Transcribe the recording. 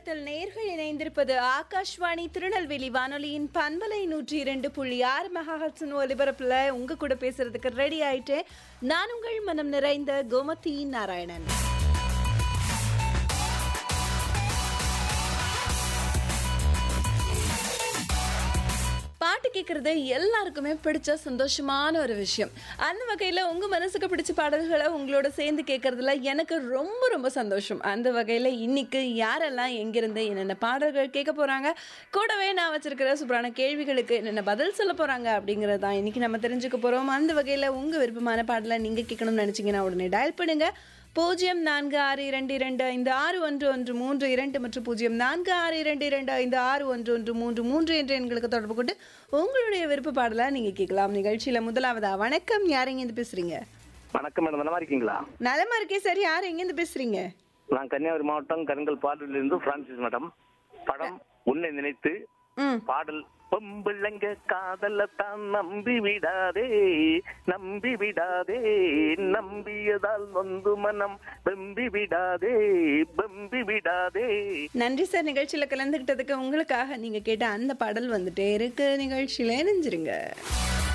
நேரத்தில் நேர்கள் இணைந்திருப்பது ஆகாஷ்வாணி திருநெல்வேலி வானொலியின் பண்பலை நூற்றி இரண்டு புள்ளி ஆறு மெகாஹட்ஸின் ஒலிபரப்புல உங்க கூட பேசுறதுக்கு ரெடி ஆயிட்டேன் நான் உங்கள் மனம் நிறைந்த கோமதி நாராயணன் பாட்டு கேட்குறது எல்லாருக்குமே பிடிச்ச சந்தோஷமான ஒரு விஷயம் அந்த வகையில் உங்கள் மனசுக்கு பிடிச்ச பாடல்களை உங்களோட சேர்ந்து கேட்குறதுல எனக்கு ரொம்ப ரொம்ப சந்தோஷம் அந்த வகையில் இன்னைக்கு யாரெல்லாம் எங்கிருந்து என்னென்ன பாடல்கள் கேட்க போகிறாங்க கூடவே நான் வச்சிருக்கிற சூப்பரான கேள்விகளுக்கு என்னென்ன பதில் சொல்ல போகிறாங்க அப்படிங்கிறது தான் இன்னைக்கு நம்ம தெரிஞ்சுக்க போகிறோம் அந்த வகையில் உங்கள் விருப்பமான பாடலை நீங்கள் கேட்கணும்னு நினச்சிங்கன்னா உடனே டயல் பண்ணுங்க பூஜ்ஜியம் நான்கு ஆறு இரண்டு இரண்டு ஐந்து ஆறு ஒன்று ஒன்று மூன்று இரண்டு மற்றும் பூஜ்ஜியம் நான்கு ஆறு இரண்டு இரண்டு ஐந்து ஆறு ஒன்று ஒன்று மூன்று மூன்று என்ற எண்களுக்கு தொடர்பு கொண்டு உங்களுடைய விருப்ப பாடலை நீங்க கேட்கலாம் நிகழ்ச்சியில முதலாவதா வணக்கம் யார் எங்கேருந்து பேசுறீங்க வணக்கம் மேடம் நல்லா இருக்கீங்களா நலமா இருக்கே சார் யார் எங்கேருந்து பேசுறீங்க நான் கன்னியாகுமரி மாவட்டம் கருங்கல் பாடலிலிருந்து பிரான்சிஸ் மேடம் படம் உன்னை நினைத்து ம் பாடல் பொம்பிள்ளைங்க காதல தான் நம்பி விடாதே நம்பி விடாதே நம்பியதால் நொந்து மனம் வெம்பி விடாதே வெம்பி விடாதே நன்றி சார் நிகழ்ச்சியில கலந்துக்கிட்டதுக்கு உங்களுக்காக நீங்க கேட்ட அந்த பாடல் வந்துட்டே இருக்கு நிகழ்ச்சியில இணைஞ்சிருங்க